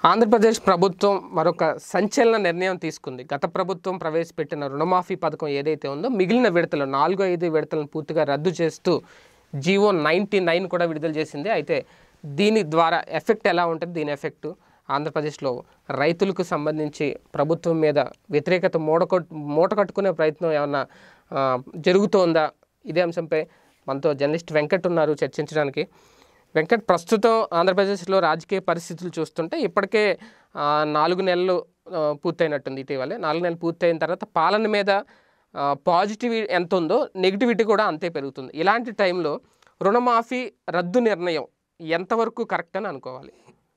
ఆంధ్రప్రదేశ్ ప్రభుత్వం మరొక సంచలన నిర్ణయం తీసుకుంది గత ప్రభుత్వం ప్రవేశపెట్టిన రుణమాఫీ పథకం ఏదైతే ఉందో మిగిలిన విడతలు నాలుగు ఐదు విడతలను పూర్తిగా రద్దు చేస్తూ జీవో నైంటీ నైన్ కూడా విడుదల చేసింది అయితే దీని ద్వారా ఎఫెక్ట్ ఎలా ఉంటుంది దీని ఎఫెక్ట్ ఆంధ్రప్రదేశ్లో రైతులకు సంబంధించి ప్రభుత్వం మీద వ్యతిరేకత మూడకొట్ మూట కట్టుకునే ప్రయత్నం ఏమన్నా ఆ, జరుగుతోందా ఇదే అంశంపై మనతో జర్నలిస్ట్ వెంకట్ ఉన్నారు చర్చించడానికి వెంకట్ ప్రస్తుతం ఆంధ్రప్రదేశ్లో రాజకీయ పరిస్థితులు చూస్తుంటే ఇప్పటికే ఆ, నాలుగు నెలలు ఆ, పూర్తయినట్టుంది ఇటీవలే నాలుగు నెలలు పూర్తయిన తర్వాత పాలన మీద పాజిటివ్ ఎంత ఉందో నెగిటివిటీ కూడా అంతే పెరుగుతుంది ఇలాంటి టైంలో రుణమాఫీ రద్దు నిర్ణయం ఎంతవరకు కరెక్ట్ అని అనుకోవాలి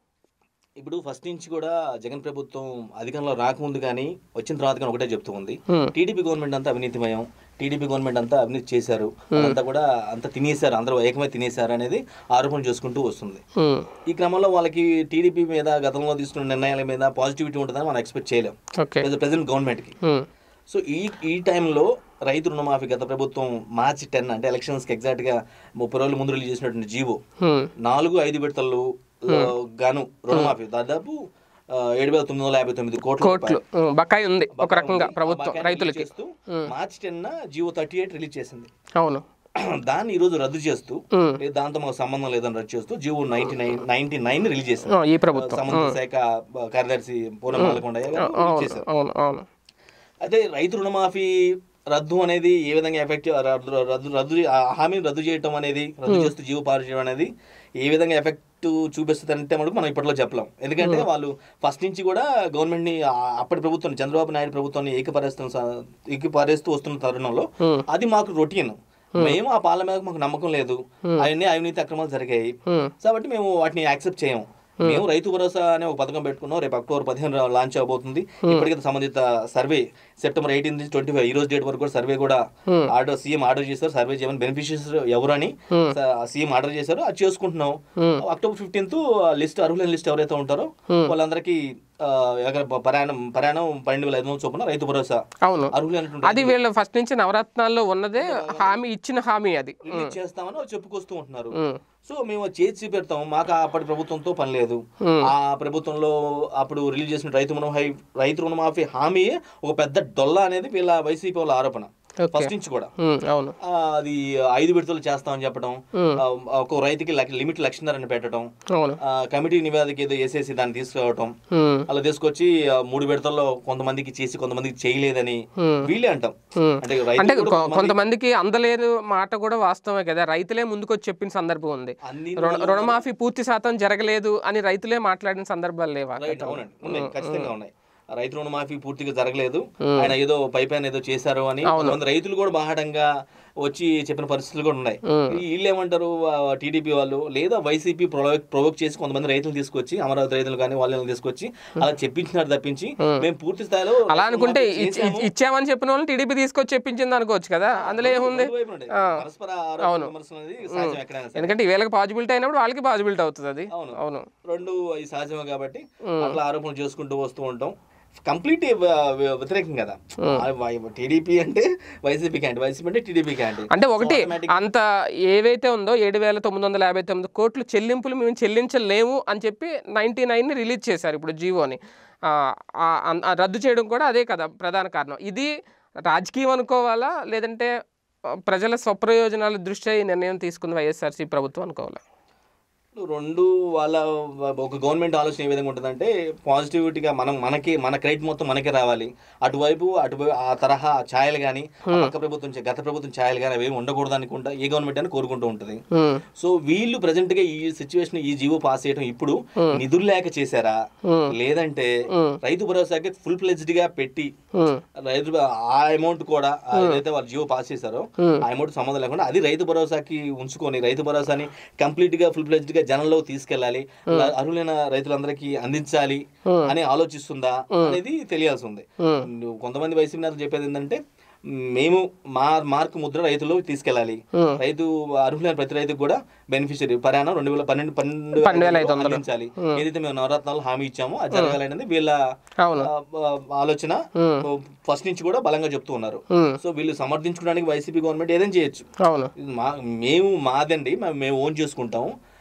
ఇప్పుడు ఫస్ట్ నుంచి కూడా జగన్ ప్రభుత్వం అధికారంలో రాకముందు కానీ వచ్చిన తర్వాత కానీ ఒకటే చెప్తూ ఉంది Hmm. టీడీపీ గవర్నమెంట్ అంతా అవినీతిమయం టీడీపీ గవర్నమెంట్ అంతా అవినీతి చేశారు అదంతా కూడా అంతా తినేశారు అందరూ ఏకమై తినేశారు అనేది ఆరోపణ చేసుకుంటూ వస్తుంది ఉమ్, ఈ క్రమంలో వాళ్ళకి టీడీపీ మీద గతంలో తీసుకున్న నిర్ణయాల మీద పాజిటివిటీ ఉంటుందని మనం ఎక్స్పెక్ట్ చేయలేం ఓకే ప్రజెంట్ గవర్నమెంట్కి ఉమ్, సో ఈ ఈ టైంలో రైతు రుణమాఫీ గత ప్రభుత్వం మార్చి టెన్ అంటే ఎలక్షన్స్కి ఎగ్జాక్ట్గా ముప్పై రోజుల ముందు రిలీజ్ చేసినటువంటి జీవో ఉమ్, నాలుగు ఐదు విడతలు ఆ, గాను రుణమాఫీ దాదాపు ఏడు వేల తొమ్మిది వందల యాభై తొమ్మిది కోట్ల కోట్లు ఉమ్, బకాయి ఉంది ఒక రకంగా ఉంది. ఆ ప్రభుత్వం బకాయిని రైతులకి రిలీజ్ చేస్తూ March ten G O thirty eight release చేసింది అవును దాన్ని ఈ రోజు రద్దు చేస్తూ ఉమ్, లేదు దాంతో మాకు సంబంధం లేదని రద్దు చేస్తూ G O ninety nine ninety nine release చేసింది ఆ, ఈ ప్రభుత్వం సముద్ర శాఖ కార్యదర్శి పూర్ణ మాలకొండయ్య గారు రిలీజ్ అవును చేశారు అవును అవును అయితే రైతు రుణమాఫీ రద్దు అనేది ఏ విధంగా ఎఫెక్ట్ రద్దు రద్దు రద్దు ఆ హామీని రద్దు చేయడం అనేది రద్దు చేస్తూ జీవో పారు చేయడం అనేది ఏ విధంగా ఎఫెక్ట్ చూపిస్తుంది అంటే మనకు మనం ఇప్పట్లో చెప్పలేం ఎందుకంటే వాళ్ళు ఫస్ట్ నుంచి కూడా గవర్నమెంట్ని ఆ- అప్పటి ప్రభుత్వం చంద్రబాబు నాయుడు ప్రభుత్వాన్ని ఏకపరిస్తున్న స- ఏకపరిస్తూ వస్తున్న తరుణంలో Hmm. అది మాకు రొటీన్ మేము ఆ పాలన మీద మాకు నమ్మకం లేదు అవన్నీ అవినీతి అక్రమాలు జరిగాయి ఉమ్, కాబట్టి మేము వాటిని యాక్సెప్ట్ చేయము మేము రైతు భరోసా అనే ఒక పథకం పెట్టుకున్నాం రేపు అక్టోబర్ పదిహేను లాంచ్ అవబోతుంది ఇప్పటికే సంబంధిత సర్వే సెప్టెంబర్ ఎయిటీన్ నుంచి ట్వంటీ ఫైవ్ ఈ రోజు డేట్ వరకు కూడా సర్వే కూడా ఆర్డర్ సీఎం ఆర్డర్ చేశారు సర్వే చేయమని బెనిఫిషియర్స్ ఎవరని సీఎం ఆర్డర్ చేశారు అది చేసుకుంటున్నాం అక్టోబర్ ఫిఫ్టీన్త్ లిస్ట్ అర్హులైన లిస్ట్ ఎవరైతే ఉంటారో వాళ్ళందరికీ ఆ, ఎకర ప్రయాణం ప్రయాణం పన్నెండు వేల ఐదు వందల చొప్పున రైతు భరోసా అవును అర్హులైనటువంటి అది వీళ్ళు ఫస్ట్ నుంచి నవరత్నాల్లో ఉన్నదే హామీ ఇచ్చిన హామీ అది రిలీజ్ చేస్తామని వాళ్ళు చెప్పుకొస్తూ ఉంటున్నారు ఉమ్, సో మేము అది చేసి చూపెడతాం మాకు అప్పటి ప్రభుత్వంతో పని లేదు Hmm. ఆ ప్రభుత్వంలో అప్పుడు రిలీజ్ చేసిన రైతు రుణమాఫీ రైతు రుణమాఫీ హామీ ఒక పెద్ద డొల్ల అనేది వీళ్ళ వైసీపీ వాళ్ళ ఆరోపణ ఓకే ఫస్ట్ నుంచి కూడా ఉమ్, అవును ఆ, అది ఐదు విడతలు చేస్తామని చెప్పడం Hmm. ఆ, ఒక రైతుకి లక్ష- లిమిట్ లక్షన్నరని పెట్టడం అవును ఆ, కమిటీ నివేదిక ఏదో వేసేసి దాన్ని తీసుకురావటం ఉమ్, అలా తీసుకొచ్చి ఆ, మూడు విడతల్లో కొంతమందికి చేసి కొంతమందికి చేయలేదని Hmm. వీళ్ళే అంటాం ఉమ్. అంటే అంటే రైతు కొ- కొంతమందికి అందలేదు మాట కూడా వాస్తవమే కదా రైతులే ముందుకొచ్చి చెప్పిన సందర్భం ఉంది అన్ని రుణ రుణమాఫీ పూర్తి శాతం జరగలేదు అని రైతులే మాట్లాడిన సందర్భాలు లేవా రైట్ అవునండి ఉన్నాయి ఖచ్చితంగా ఉన్నాయి ఆ రైతు రుణమాఫీ పూర్తిగా జరగలేదు ఆయన ఏదో పై పైన ఏదో చేశారు అని కొంతమంది రైతులు కూడా బాహటంగా వచ్చి చెప్పిన పరిస్థితులు కూడా ఉన్నాయి వీళ్ళు ఏమంటారు టీడీపీ వాళ్ళు లేదా వైసీపీ ప్రొవోక్ ప్రొవోక్ చేసి కొంతమంది రైతులు తీసుకొచ్చి అమరావతి రైతులు కానీ వాళ్ళని తీసుకొచ్చి అలా చెప్పించినారు తప్పించి మేము పూర్తి స్థాయిలో అలా అనుకుంటే రుణమాఫీ ఇచ్- చేశాము. ఇచ్చామని చెప్పిన వాళ్ళు టీడీపీ తీసుకొచ్చి చెప్పించింది అనుకోవచ్చు కదా అందులో ఏముంది రెండు వైపులు ఉంటాయి. పరస్పర ఆరోపణ విమర్శలు అనేది సహజం ఎక్కడైనా సరే. ఎందుకంటే వీళ్ళకి పాజిబిలిటీ అయినప్పుడు వాళ్ళకి పాజిబిలిటీ అవుతుంది అది అవును. అవును రెండు అది సహజమే కాబట్టి అట్లా ఆరోపణలు చేసుకుంటూ వస్తూ ఉంటాం కంప్లీట్ వ్యతిరేకం కదా టీడీపీ అంటే వైసీపీ క్యాండి వైసీపీ అంటే టీడీపీ క్యాండి అంటే ఒకటి అంత ఏవైతే ఉందో ఏడు వేల తొమ్మిది వందల యాభై తొమ్మిది కోట్లు చెల్లింపులు మేము చెల్లించలేము అని చెప్పి నైంటీ నైన్ని రిలీజ్ చేశారు ఇప్పుడు జీవోని ఆ, ఆ, అన్- ఆ రద్దు చేయడం కూడా అదే కదా ప్రధాన కారణం ఇది రాజకీయం అనుకోవాలా లేదంటే ఆ, ప్రజల స్వప్రయోజనాల దృష్ట్యా ఈ నిర్ణయం తీసుకుంది వైఎస్ఆర్సీ ప్రభుత్వం అనుకోవాలా రెండు వాళ్ళ ఒక గవర్నమెంట్ ఆలోచన ఏ విధంగా ఉంటుందంటే పాజిటివిటీగా మనం మనకి మన క్రెడిట్ మొత్తం మనకే రావాలి అటువైపు అటువైపు ఆ తరహా ఛాయలు కానీ పక్క ప్రభుత్వం చే- గత ప్రభుత్వం ఛాయలు కానీ అవి ఉండకూడదు అనుకుంటా ఏ గవర్నమెంట్ అని కోరుకుంటూ ఉంటుంది ఉమ్, సో వీళ్ళు ప్రజెంట్ గా ఈ సిచ్యువేషన్ ఈ జీవో పాస్ చేయడం ఇప్పుడు నిధులు లేక చేశారా లేదంటే రైతు భరోసాకి ఫుల్ ఫ్లెజ్డ్ గా పెట్టి ఉమ్, రైతు ఆ అమౌంట్ కూడా ఆ ఏదైతే వాళ్ళు జియో పాస్ చేశారో ఆ అమౌంట్ సంబంధం లేకుండా అది రైతు భరోసాకి ఉంచుకొని రైతు భరోసాని కంప్లీట్ గా ఫుల్ ఫ్లెజ్డ్ గా జనంలో తీసుకెళ్ళాలి అర్హులైన రైతులందరికీ అందించాలి అని ఆలోచిస్తుందా అనేది తెలియాల్సి ఉంది నువ్వు కొంతమంది వైసీపీ నేతలు చెప్పేది ఏంటంటే మేము మా మార్క్ ముద్ర రైతులు తీసుకెళ్ళాలి రైతు అర్హులైన ప్రతి రైతుకు కూడా బెనిఫిషియరీ ప్రయాణం రెండు వేల పన్నెండు పన్నెండు పన్నెండు వేల ఐదు వందలు. అందించాలి ఏదైతే మేము నవరత్నాలు హామీ ఇచ్చామో అది జరగాలి అనేది వీళ్ళ అవును ఆ, ఆ, ఆలోచన ఫస్ట్ నుంచి కూడా బలంగా చెప్తూ ఉన్నారు ఉమ్, సో వీళ్ళు సమర్థించుకోవడానికి వైసీపీ గవర్నమెంట్ ఏదైనా చేయొచ్చు అవును ఇది మా మేము మాదండి మేము- మేము ఓన్ చేసుకుంటాము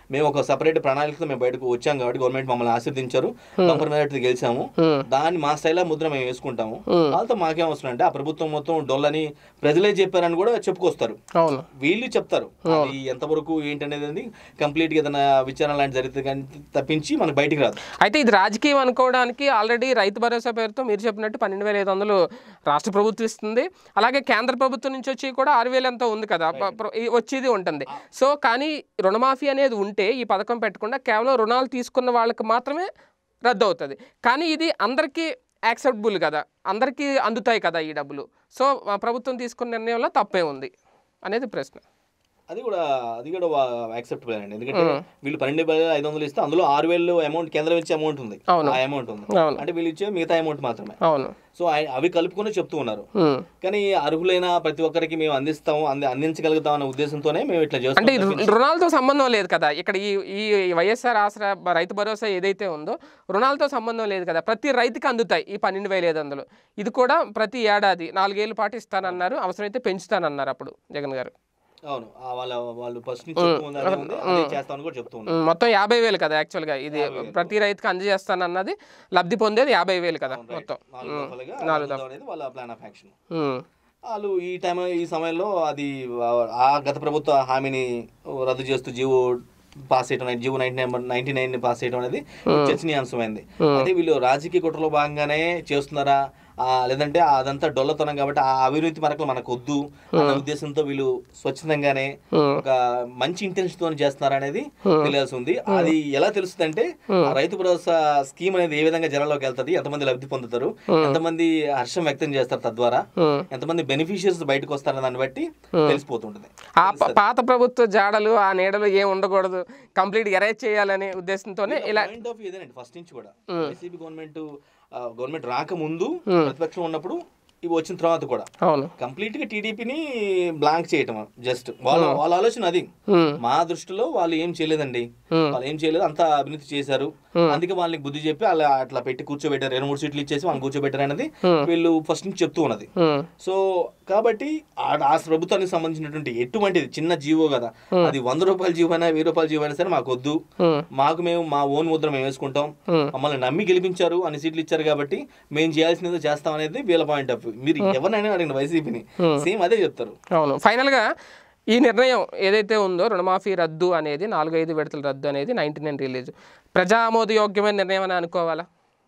మేము ఒక సపరేట్ ప్రణాళికతో మేము బయటకు వచ్చాం కాబట్టి గవర్నమెంట్ మమ్మల్ని ఆశీర్దించారు బంపర్ మెజార్టీ గెలిచాము Hmm. దాన్ని మా స్టైల్ ముద్ర మేము వేసుకుంటాము వాళ్ళతో మాకేం అవసరం అంటే ఆ ప్రభుత్వం మొత్తం డొల్లని ప్రజలే చెప్పారని కూడా చెప్పుకొస్తారు అవును వీళ్ళు చెప్తారు అది ఎంతవరకు ఏంటనేది కంప్లీట్ గా ఏదైనా విచారణ లాంటి జరిగితే కానీ తప్పించి మనకు బయటికి రాదు అయితే ఇది రాజకీయం అనుకోవడానికి ఆల్రెడీ రైతు భరోసా పేరుతో మీరు చెప్పినట్టు పన్నెండు వేల ఐదు వందలు రాష్ట్ర ప్రభుత్వం ఇస్తుంది అలాగే కేంద్ర ప్రభుత్వం నుంచి వచ్చి కూడా ఆరు వేలు ఎంతో ఉంది కదా ప- ప్ర- ఈ వచ్చేది ఉంటుంది సో కానీ రుణమాఫీ అనేది ఉంటే ఈ పథకం పెట్టకుండా కేవలం రుణాలు తీసుకున్న వాళ్ళకి మాత్రమే రద్దు అవుతుంది కానీ ఇది అందరికీ యాక్సెప్టబుల్ కదా అందరికీ అందుతాయి కదా ఈ డబ్బులు సో ఆ ప్రభుత్వం తీసుకున్న నిర్ణయంలో తప్పే ఉంది అనేది ప్రశ్న అది కూడా అది కూడా యాక్సెప్టబుల్ అండి ఎందుకంటే వీళ్ళు పన్నెండు వేల ఐదు వందలు ఇస్తే అందులో ఆరు వేలు అమౌంట్ కేంద్రం ఇచ్చే అమౌంట్ ఉంది అవును. ఆ అమౌంట్ ఉంది అవును అంటే వీళ్ళు ఇచ్చే మిగతా అమౌంట్ మాత్రమే అవును సో ఆయ- అవి కలుపుకొని చెప్తూ ఉన్నారు ఉమ్. కానీ అర్హులైన ప్రతి ఒక్కరికి మేము అందిస్తాము అంది అందించగలుగుతాం అనే ఉద్దేశంతోనే మేము ఇట్లా అంటే చేస్తాం ఈ రు- రుణాలతో సంబంధం లేదు కదా ఇక్కడ ఈ ఈ వైఎస్ఆర్ ఆసరా బ- రైతు భరోసా ఏదైతే ఉందో రుణాలతో సంబంధం లేదు కదా ప్రతి రైతుకి అందుతాయి ఈ పన్నెండు వేల ఐదు వందలు ఇది కూడా ప్రతి ఏడాది నాలుగేళ్ల పాటు ఇస్తానన్నారు అవసరమైతే పెంచుతానన్నారు అప్పుడు జగన్ గారు అవును ఆ వాళ్ళ వాళ్ళు ఫస్ట్ నుంచి చెప్తూ ఉంది అదే ఉంది అదే చేస్తామని కూడా చెప్తూ ఉన్నారు ఉమ్, మొత్తం యాభై వేలు కదా యాక్చువల్గా ఇది ప్రతి రైతుకి అందజేస్తానన్నది లబ్ధి పొందేది యాభై వేలు కదా మొత్తం నాలుగు దఫలుగా అందుతాం అనేది వాళ్ళ ప్లాన్ ఆఫ్ యాక్షన్ ఉమ్, వాళ్ళు ఈ టైం ఈ సమయంలో అది ఆ గత ప్రభుత్వ హామీని రద్దు చేస్తూ జీవో పాస్ చేయడం G O ninety nine ninety nine pass చేయడం అనేది చర్చనీయాంశమైంది అంటే వీళ్ళు రాజకీయ కుట్రలో భాగంగానే చేస్తున్నారా ఆ, లేదంటే అదంతా డొల్లతనం కాబట్టి ఆ అవినీతి మరకలు మనకు వద్దు అన్న ఉద్దేశంతో వీళ్ళు స్వచ్ఛందంగానే ఉమ్, ఒక మంచి ఇంటెన్షన్ తో చేస్తున్నారు అనేది తెలియాల్సి ఉంది అది ఎలా తెలుస్తుంది అంటే రైతు భరోసా స్కీమ్ అనేది ఏ విధంగా జనాల్లోకి వెళ్తది ఎంతమంది లబ్ధి పొందుతారు ఎంతమంది హర్షం వ్యక్తం చేస్తారు తద్వారా ఉమ్. ఎంతమంది బెనిఫిషియర్స్ బయటకు వస్తారన్న దాన్ని బట్టి తెలిసిపోతుంటది ఆ ప- పాత ప్రభుత్వ జాడలు ఆ నీడలు ఏం ఉండకూడదు కంప్లీట్ ఎరేజ్ చేయాలనే ఉద్దేశంతోనే ఇలా పాయింట్ ఆఫ్ ఇదేనండి ఫస్ట్ నుంచి కూడా వైసీపీ గవర్నమెంట్ గవర్నమెంట్ రాకముందు ప్రతిపక్షం ఉన్నప్పుడు ఇవి వచ్చిన తర్వాత కూడా అవును కంప్లీట్ గా టీడీపీని బ్లాంక్ చేయటం జస్ట్ వాళ్ళ వాళ్ళ ఆలోచన అది ఉమ్, మా దృష్టిలో వాళ్ళు ఏం చేయలేదండి Hmm. వాళ్ళు ఏం చేయలేదు అంతా అవినీతి చేశారు అందుకే వాళ్ళని బుద్ధి చెప్పి అలా అట్లా పెట్టి కూర్చోబెట్టారు రెండు మూడు సీట్లు ఇచ్చేసి వాళ్ళని కూర్చోబెట్టారు అనేది వీళ్ళు ఫస్ట్ నుంచి చెప్తూ ఉన్నది ఉమ్, సో కాబట్టి ఆ- ఆ ప్రభుత్వానికి సంబంధించినటువంటి ఎటువంటిది చిన్న జీవో కదా అది వంద రూపాయల జీవో అయినా వెయ్యి రూపాయల జీవో అయినా సరే మాకు వద్దు ఉమ్, మాకు మేము మా ఓన్ ముద్ర మేము వేసుకుంటాం Hmm. మమ్మల్ని నమ్మి గెలిపించారు అన్ని సీట్లు ఇచ్చారు కాబట్టి మేము చేయాల్సినది చేస్తాం అనేది వీళ్ళ పాయింట్ ఆఫ్ వ్యూ మీరు ఎవరినైనా అడిగిన వైసీపీని సేమ్ అదే చెప్తారు అవును ఫైనల్గా ఈ నిర్ణయం ఏదైతే ఉందో రుణమాఫీ రద్దు అనేది నాలుగు ఐదు విడతల రద్దు అనేది నైన్టీ నైన్ రిలీజ్ ప్రజా ఆమోదయోగ్యమైన నిర్ణయం అని అనుకోవాలా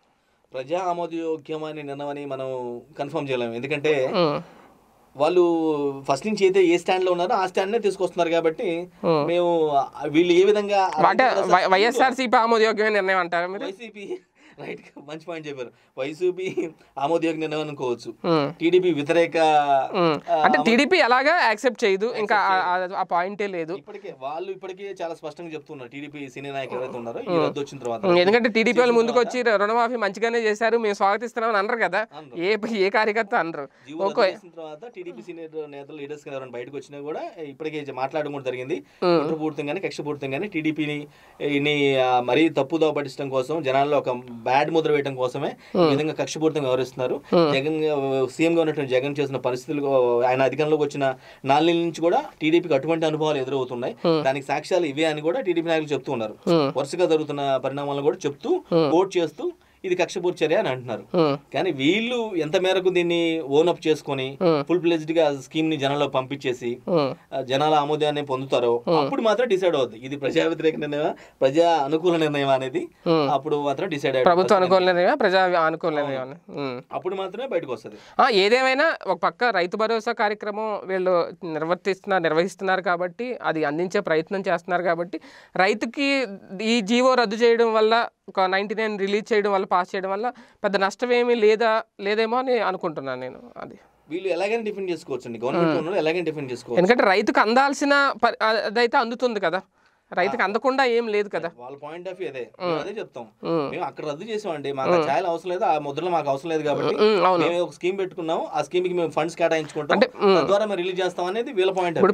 ప్రజా ఆమోదయోగ్యమని నిర్ణయమని మనం కన్ఫర్మ్ చేయలేము ఎందుకంటే ఉమ్, వాళ్ళు ఫస్ట్ నుంచి అయితే ఏ స్టాండ్ లో ఉన్నారో ఆ స్టాండ్ నే తీసుకొస్తున్నారు కాబట్టి మేము ఆ వీళ్ళు ఏ విధంగా అంటే వై- వైఎస్ఆర్సీపీ ఆమోదయోగ్యమైన నిర్ణయం అంటారా మీరు వైసీపీ రైట్ మంచి పాయింట్ చెప్పారు వైసీపీ ఆమోదయోగ్య నిర్ణయం అనుకోవచ్చు ఉమ్, టీడీపీ వ్యతిరేక ఉమ్. ఆ, అంటే టీడీపీ ఎలాగా యాక్సెప్ట్ చేయదు ఇంకా ఆ- ఆ- ఆ పాయింటే లేదు ఇప్పటికే వాళ్ళు ఇప్పటికే చాలా స్పష్టంగా చెప్తున్నారు టీడీపీ సీనియర్ నాయకులు ఎవరైతే ఉన్నారో ఈ రద్దు వచ్చిన తర్వాత ఉమ్, ఎందుకంటే టీడీపీ వాళ్ళు ముందుకు వచ్చి రుణమాఫీ మంచిగానే చేశారు మేము స్వాగతిస్తున్నాం అని అనరు కదా అనరు. ఏ ఏ కార్యకర్త అనరు జీవో రద్దు చేసిన తర్వాత టీడీపీ సీనియర్ నేతలు లీడర్స్ ఎవరైనా బయటకు వచ్చినా కూడా ఇప్పటికే మాట్లాడడం కూడా జరిగింది కుట్రపూరితంగానే కక్షపూరితంగానే టీడీపీని ఇన్ని ఆ, మరీ తప్పుదో పట్టించడం కోసం జనాల్లో ఒక బ్యాడ్ ముద్ర వేయడం కోసమే ఈ విధంగా కక్షపూరితంగా వ్యవహరిస్తున్నారు జగన్ సీఎం గా ఉన్నటువంటి జగన్ చేసిన పరిస్థితులు ఆయన అధికారంలోకి వచ్చిన నాలుగు నుంచి కూడా టీడీపీకి అటువంటి అనుభవాలు ఎదురవుతున్నాయి దానికి సాక్ష్యాలు ఇవే అని కూడా టీడీపీ నాయకులు చెప్తూ ఉన్నారు వరుసగా జరుగుతున్న పరిణామాలను కూడా చెప్తూ ఓట్ చేస్తూ ఇది కక్షపూర్ చర్య అని అంటున్నారు ఉమ్, కానీ వీళ్ళు ఎంత మేరకు దీన్ని ఓన్ అప్ చేసుకొని ఫుల్ ప్లెజ్డ్ గా స్కీమ్ ని జనాల్లో పంపించేసి ఉమ్. ఆ, జనాల ఆమోదాన్ని పొందుతారో అప్పుడు మాత్రం డిసైడ్ అవుద్ది ఇది ప్రజా వ్యతిరేక నిర్ణయం ప్రజా అనుకూల నిర్ణయం అనేది అప్పుడు మాత్రం డిసైడ్ ప్రభుత్వ అనుకూల నిర్ణయం ప్రజా అనుకూల నిర్ణయం ఉమ్. అప్పుడు మాత్రమే బయటకు వస్తుంది ఆ, ఏదేమైనా ఒక పక్క రైతు భరోసా కార్యక్రమం వీళ్ళు నిర్వర్తిస్తున్నారు నిర్వహిస్తున్నారు కాబట్టి అది అందించే ప్రయత్నం చేస్తున్నారు కాబట్టి రైతుకి ఈ జీవో రద్దు చేయడం వల్ల ఒక నైంటీ నైన్ రిలీజ్ చేయడం వల్ల పాస్ చేయడం వల్ల పెద్ద నష్టం ఏమీ లేదా లేదేమో అని అనుకుంటున్నాను నేను అది వీళ్ళు ఎలాగైనా డిఫెండ్ చేసుకోవచ్చు అండి గవర్నమెంట్ ఉన్న ఎలాగైనా డిఫెండ్ చేసుకోవచ్చు ఎందుకంటే రైతుకు అందాల్సిన ప- అదైతే అందుతుంది కదా రైతుకు అందకుండా ఏం లేదు కదా వాళ్ళ పాయింట్ ఆఫ్ వ్యూ అదే మేము అదే చెప్తాం ఉమ్. మేము అక్కడ రద్దు చేసామండి మాకు ఆ ఛాయలు అవసరం లేదు ఆ ముద్రలు మాకు అవసరం లేదు కాబట్టి ఉమ్, అవును మేము ఒక స్కీమ్ పెట్టుకున్నాం ఆ స్కీమ్ కి మేము ఫండ్స్ కేటాయించుకుంటాం తద్వారా మేము రిలీజ్ చేస్తాం అనేది వీళ్ళ పాయింట్ ఆఫ్ వ్యూ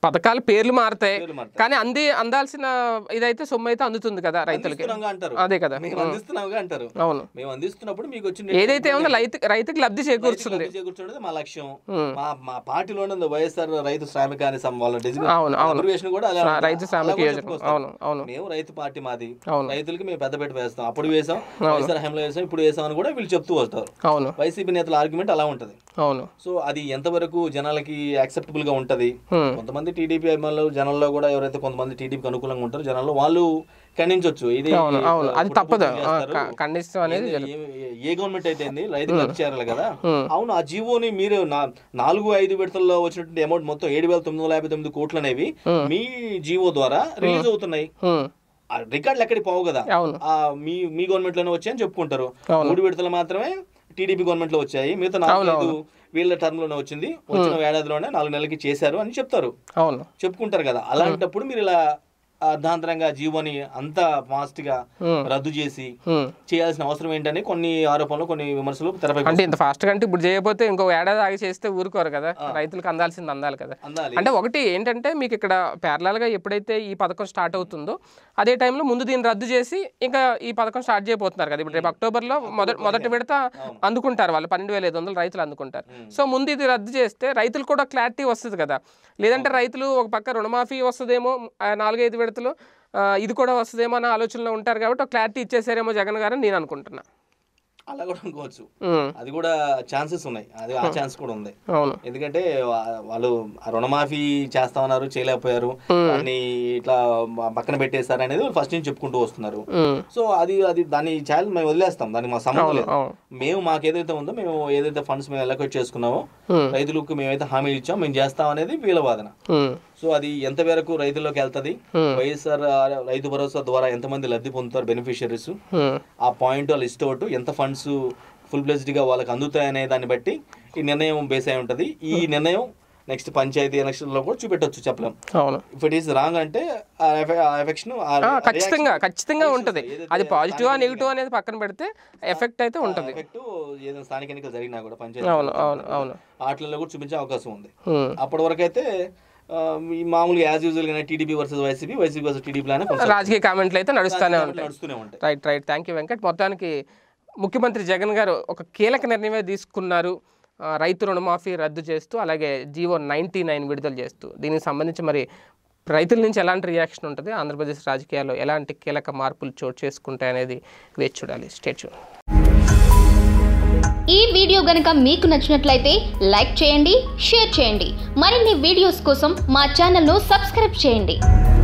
పథకాల పేర్లు మారుతాయి పేర్లు మారుతాయి. కానీ అంది అందాల్సిన ఇదైతే సొమ్ము అయితే అందుతుంది కదా రైతులకి అందిస్తున్నాంగా అంటారు అదే కదా మేము అందిస్తున్నాంగా అంటారు అవును మేము అందిస్తున్నప్పుడు మీకు వచ్చిన ఏదైతే ఉందో రైతు రైతుకి లబ్ధి చేకూరుస్తుంది కూర్చోండి మా లక్ష్యం ఉమ్. మా మా పార్టీలోనే ఉంది వైఎస్ఆర్ రైతు శ్రామిక అని some వాళ్ళ design- అవును అవును abbreviation కూడా అలా ఉంటుంది. రైతు అలా శ్రామిక కూడా యోజన చెప్పుకొస్తాం. అవును అవును మేము రైతు పార్టీ మాది అవును రైతులకి మేము పెద్దపేట వేస్తాం అప్పుడు వేసాం వైఎస్ఆర్ హయాంలో వేసాం ఇప్పుడు వేసాం అని కూడా వీళ్ళు చెప్తూ వస్తారు అవును వైసీపీ నేతల ఆర్గ్యుమెంట్ అలా ఉంటది అవును సో అది ఎంతవరకు జనాలకి యాక్సెప్టబుల్ గా ఉంటది ఉమ్. కొంతమంది టీడీపీ అభిమానులు జనంలో కూడా ఎవరైతే కొంతమంది టీడీపీకి అనుకూలంగా ఉంటారో జనాల్లో వాళ్ళు ఖండించవచ్చు ఇది అవును అవును అది పుట్టు తప్పదు పుట్టు ఆ, చేస్తారు. క- ఖండిస్తాం అనేది ఏ- ఏ- ఏ గవర్నమెంట్ అయితే ఏంది రైతులు లబ్ధి చేరాలి కదా ఉమ్. అవును ఆ జీవోని మీరు నా- నాలుగు ఐదు విడతల్లో వచ్చినటువంటి అమౌంట్ మొత్తం ఏడు వేల తొమ్మిది వందల యాభై తొమ్మిది కోట్లు అనేవి మీ జీవో ద్వారా రిలీజ్ అవుతున్నాయి ఉమ్. ఆ రికార్డులు ఎక్కడికి పోవు కదా అవును ఆ మీ మీ గవర్నమెంట్ లోనే వచ్చాయని చెప్పుకుంటారు అవును. మూడు విడతలు మాత్రమే టీడీపీ గవర్నమెంట్ లో వచ్చాయి మిగతా నాలుగు ఐదు వీళ్ళ టర్మ్ లోనే వచ్చింది వచ్చిన ఏడాదిలోనే నాలుగు నెలలకి చేశారు అని చెప్తారు అవును చెప్పుకుంటారు కదా అలాంటప్పుడు మీరు ఇలా అర్ధాంతరంగా జీవోని అంత ఫాస్ట్ గా ఉమ్. రద్దు చేసి ఉమ్. చేయాల్సిన అవసరం ఏంటని కొన్ని ఆరోపణలు కొన్ని విమర్శలు తెరపై అంటే ఇంత ఫాస్ట్ గా అంటే ఇప్పుడు చేయకపోతే ఇంకో ఏడాది ఆగి చేస్తే ఊరుకోరు కదా రైతులకు అందాల్సింది అందాలి కదా అందాలి అంటే ఒకటి ఏంటంటే మీకు ఇక్కడ parallel గా ఎప్పుడైతే ఈ పథకం స్టార్ట్ అవుతుందో అదే టైంలో ముందు దీన్ని రద్దు చేసి ఇంకా ఈ పథకం స్టార్ట్ చేయబోతున్నారు కదా ఇప్పుడు రేపు అక్టోబర్లో మొదటి మొదటి విడత అందుకుంటారు వాళ్ళు పన్నెండు వేల ఐదు వందలు రైతులు అందుకుంటారు సో ముందు ఇది రద్దు చేస్తే రైతులు కూడా క్లారిటీ వస్తుంది కదా లేదంటే రైతులు ఒక పక్క రుణమాఫీ వస్తుందేమో ఆ నాలుగైదు విడతలు ఆ, ఇది కూడా వస్తుందేమో అన్న ఆలోచనలో ఉంటారు కాబట్టి ఒక క్లారిటీ ఇచ్చేసారేమో జగన్ గారు అని నేను అనుకుంటున్నా అలా కూడా అనుకోవచ్చు ఉమ్, అది కూడా ఛాన్సెస్ ఉన్నాయి అది ఆ ఛాన్స్ కూడా ఉంది అవును ఎందుకంటే వా- వాళ్ళు ఆ రుణమాఫీ చేస్తామన్నారు చేయలేకపోయారు దాన్ని ఇట్లా మ- పక్కన పెట్టేశారు అనేది వాళ్ళు ఫస్ట్ నుంచి చెప్పుకుంటూ వస్తున్నారు ఉమ్, సో అది అది దాని ఛాలెంజ్ మేము వదిలేస్తాం దానికి మా సంబంధం లేదు అవును మేము మాకు ఏదైతే ఉందో మేము ఏదైతే ఫండ్స్ మేము ఎలకేట్ చేసుకున్నామో ఉమ్, రైతులకు మేమైతే హామీలు ఇచ్చాం మేము చేస్తాం అనేది వీళ్ళ వాదన ఉమ్, సో అది ఎంత మేరకు రైతుల్లోకి వెళ్తది Hmm. వైఎస్ఆర్ ఆ, రైతు భరోసా ద్వారా ఎంతమంది లబ్ధి పొందుతారు బెనిఫిషియరీస్ ఉమ్, ఆ పాయింట్ లిస్ట్ అవుట్ ఎంత ఫండ్స్ ఫుల్ గా వాళ్ళకి అందుతాయనే దాన్ని బట్టి ఈ నిర్ణయం బేస్ అయి ఉంటుంది ఈ నిర్ణయం నెక్స్ట్ పంచాయతీ ఎలక్షన్ లో కూడా చూపెట్టొచ్చు చెప్పలేం అవును ఇఫ్ ఇట్ ఈస్ రాంగ్ అంటే ఆ ఎఫెక్షన్ ఆ, ఖచ్చితంగా ఖచ్చితంగా ఉంటుంది అది పాజిటివ్ నెగిటివ్ అనేది పక్కన పెడితే ఎఫెక్ట్ అయితే ఉంటుంది ఎఫెక్ట్ ఏదైనా స్థానిక ఎన్నికలు జరిగినా కూడా పంచాయతీ అవును అవును అవును వాటిల్లో కూడా చూపించే అవకాశం ఉంది ఉమ్. అప్పటి వరకు అయితే ఆ, ఈ మామూలుగా యాజ్ యూజువల్ గా TDP versus YCP YCP versus TDP లానే కొనసాగుతుంది. రాజకీయ కామెంట్లు అయితే నడుస్తూనే ఉంటాయి నడుస్తూనే ఉంటాయి right right thank you Venkat మొత్తానికి ముఖ్యమంత్రి జగన్ గారు ఒక కీలక నిర్ణయమే తీసుకున్నారు ఆ, రైతు రుణమాఫీ రద్దు చేస్తూ అలాగే జీవో నైంటీ నైన్ విడుదల చేస్తూ దీనికి సంబంధించి మరి రైతుల నుంచి ఎలాంటి రియాక్షన్ ఉంటుంది ఆంధ్రప్రదేశ్ రాజకీయాల్లో ఎలాంటి కీలక మార్పులు చోటు చేసుకుంటాయి అనేది వేచి చూడాలి స్టేట్యూ ఈ వీడియో గనుక మీకు నచ్చినట్లయితే లైక్ చేయండి షేర్ చేయండి మరిన్ని వీడియోస్ కోసం మా ఛానల్ను సబ్స్క్రైబ్ చేయండి